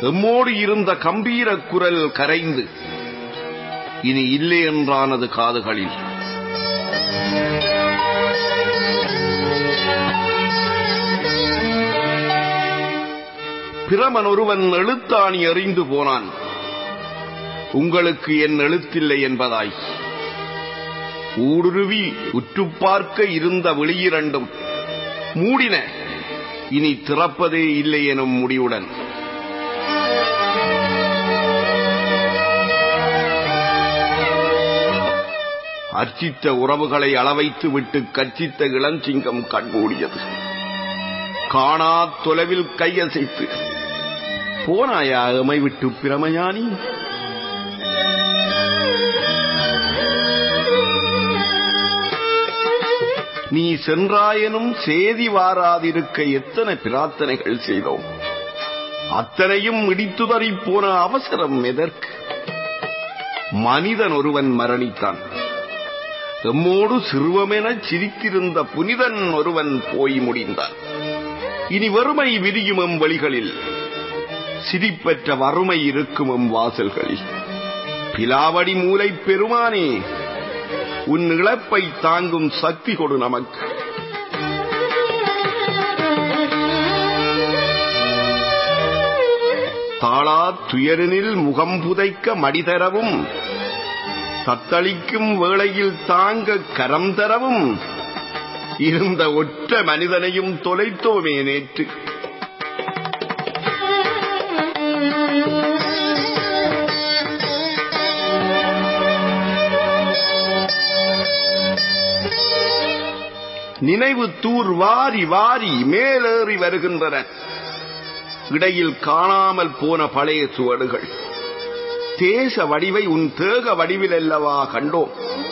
எம்மோடு இருந்த கம்பீர குரல் கரைந்து இனி இல்லை என்றானது காதுகளில் பிரமன் ஒருவன் எழுத்தாணி எறிந்து போனான் உங்களுக்கு என் எழுத்தில்லை என்பதாய் ஊடுருவி உற்று பார்க்க இருந்த வெளியிரண்டும் மூடின இனி திறப்பதே இல்லை எனும் முடிவுடன் அர்ச்சித்த உறவுகளை அளவைத்து விட்டு கர்ச்சித்த இளஞ்சிங்கம் கண்மூடியது காணா தொலைவில் கையசைத்து போனாயா எமை விட்டு பிரமஞானி நீ சென்றாயனும் சேதி வாராதிருக்க எத்தனை பிரார்த்தனைகள் செய்தோம் அத்தனையும் இடித்துதறி போன அவசரம் எதற்கு மனிதன் ஒருவன் மரணித்தான் எம்மோடு சிறுவமெனச் சிரித்திருந்த புனிதன் ஒருவன் போய் முடிந்தான் இனி வறுமை விரியும் எம் வழிகளில் சிரிப்பற்ற வறுமை இருக்கும் எம் வாசல்களில் பிலாவடி மூலை பெருமானே உன் இழப்பை தாங்கும் சக்தி கொடு நமக்கு தாளா துயரினில் முகம் புதைக்க மடிதரவும் தத்தளிக்கும் வேளையில் தாங்க கரம் தரவும் இருந்த ஒற்ற மனிதனையும் தொலைத்தோமே நேற்று நினைவு தூர் வாரி வாரி மேலேறி வருகின்றன இடையில் காணாமல் போன பழைய சுவடுகள் தேச வடிவை உன் தேக வடிவில் அல்லவா கண்டோம்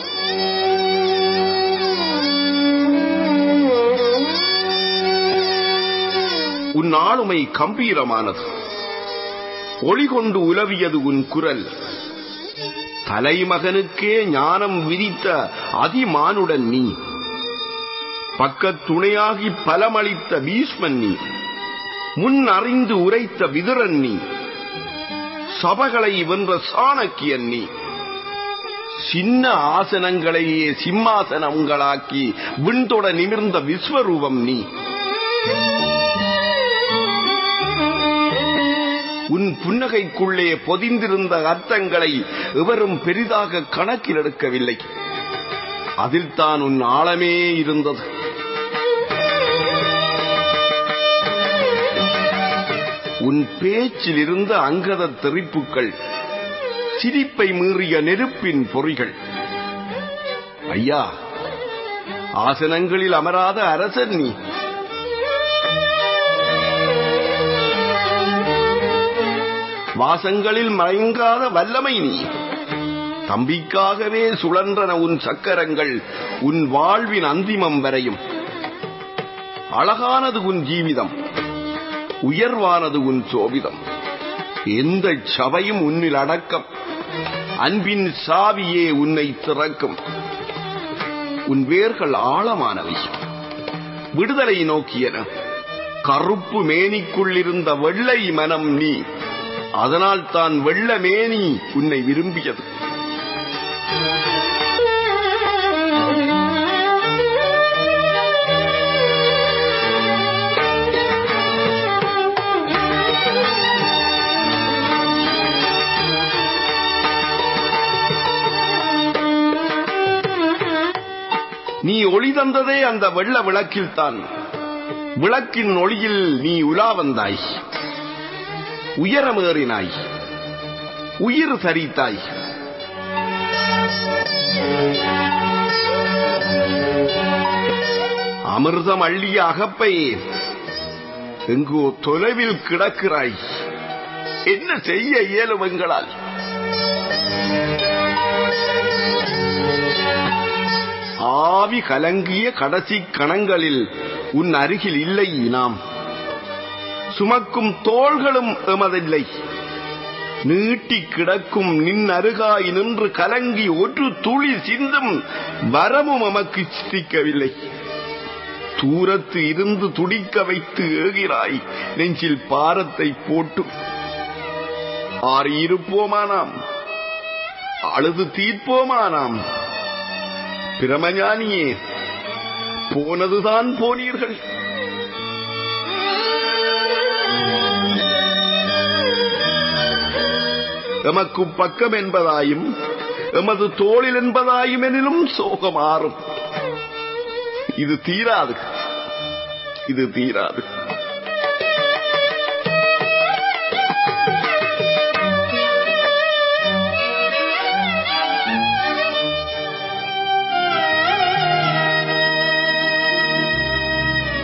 உன் ஆளுமை கம்பீரமானது ஒளி கொண்டு உலவியது உன் குரல் தலைமகனுக்கே ஞானம் விதித்த அதிமானுடன் நீ பக்கத் துணையாகி பலமளித்த பீஷ்மன் நீ முன் அறிந்து உரைத்த விதுரன் நீ சபகளை வென்ற சாணக்கியன் நீ சின்ன ஆசனங்களையே சிம்மாசனங்களாக்கி விண்தொட நிமிர்ந்த விஸ்வரூபம் நீ உன் புன்னகைக்குள்ளே பொதிந்திருந்த அர்த்தங்களை எவரும் பெரிதாக கணக்கில் எடுக்கவில்லை அதில் தான் உன் ஆழமே இருந்தது உன் பேச்சில் இருந்த அங்கத தெரிப்புகள் சிரிப்பை மீறிய நெருப்பின் பொறிகள் ஐயா ஆசனங்களில் அமராத அரசன் நீ வாசங்களில் மயங்காத வல்லமை நீ தம்பிக்காகவே சுழன்றன உன் சக்கரங்கள் உன் வாழ்வின் அந்திமம் வரையும் அழகானது உன் ஜீவிதம் உயர்வானது உன் சோபிதம் எந்த சபையும் உன்னில் அடக்கம் அன்பின் சாவியே உன்னை திறக்கும் உன் வேர்கள் ஆழமானவை விடுதலை நோக்கியன கருப்பு மேனிக்குள்ளிருந்த வெள்ளை மனம் நீ அதனால் தான் வெள்ள மேனி உன்னை விரும்பியது நீ ஒளி தந்ததே அந்த வெள்ள விளக்கில் தான் விளக்கின் ஒளியில் நீ உலா வந்தாய் உயரமேறினாய் உயிர் சரித்தாய் அமிர்தம் அள்ளிய அகப்பை எங்கோ தொலைவில் கிடக்கிறாய் என்ன செய்ய இயலும் எங்களால் ஆவி கலங்கிய கடைசி கணங்களில் உன் அருகில் இல்லை நாம் சுமக்கும் தோள்களும் எமதில்லை நீட்டி கிடக்கும் நின் அருகாய் நின்று கலங்கி ஒரு துளி சிந்தும் வரமும் எமக்கு சித்திக்கவில்லை தூரத்து இருந்து துடிக்க வைத்து ஏகிறாய் நெஞ்சில் பாரத்தை போட்டு ஆறியிருப்போமா நாம் அழுது தீர்ப்போமா நாம் பிரமஞானியே போனதுதான் போனீர்கள் எமக்கு பக்கம் என்பதாயும் எமது தோளில் என்பதாயும் எனினும் சோகமாறும் இது தீராது இது தீராது